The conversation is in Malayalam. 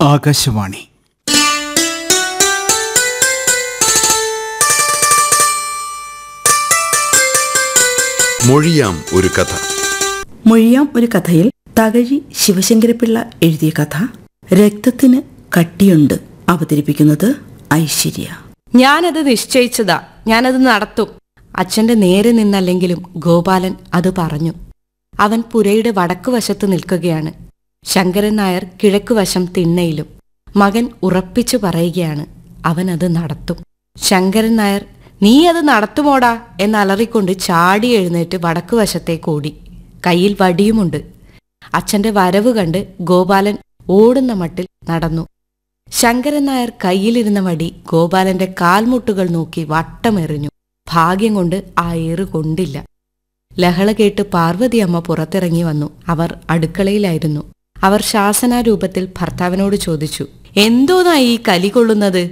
ആകാശവാണി മൊഴിയാം ഒരു കഥ മൊഴിയാം ഒരു കഥയിൽ തകഴി ശിവശങ്കരപിള്ള എഴുതിയ കഥ രക്തത്തിന് കട്ടിയുണ്ട് അവതരിപ്പിക്കുന്നത് ഐശ്വര്യ ഞാനത് നിശ്ചയിച്ചതാ ഞാനത് നടത്തും അച്ഛന്റെ നേരെ നിന്നല്ലെങ്കിലും ഗോപാലൻ അത് പറഞ്ഞു അവൻ പുരയുടെ വടക്കുവശത്ത് നിൽക്കുകയാണ് ശങ്കരൻ നായർ കിഴക്കുവശം തിണ്ണയിലും മകൻ ഉറപ്പിച്ചു പറയുകയാണ് അവൻ അത് നടത്തും ശങ്കരൻ നായർ നീ അത് നടത്തുമോടാ എന്നലറിക്കൊണ്ട് ചാടി എഴുന്നേറ്റ് വടക്കുവശത്തേക്ക് ഓടി കയ്യിൽ വടിയുമുണ്ട് അച്ഛന്റെ വരവ് കണ്ട് ഗോപാലൻ ഓടുന്ന മട്ടിൽ നടന്നു ശങ്കരൻ നായർ കയ്യിലിരുന്ന വടി ഗോപാലന്റെ കാൽമുട്ടുകൾ നോക്കി വട്ടമെറിഞ്ഞു ഭാഗ്യം കൊണ്ട് ആ ഏറ് കൊണ്ടില്ല ലഹള കേട്ട് പാർവതി അമ്മ പുറത്തിറങ്ങി വന്നു അവർ അടുക്കളയിലായിരുന്നു അവർ ശാസനാരൂപത്തിൽ ഭർത്താവിനോട് ചോദിച്ചു എന്തോന്നാ ഈ കലി കൊള്ളുന്നത്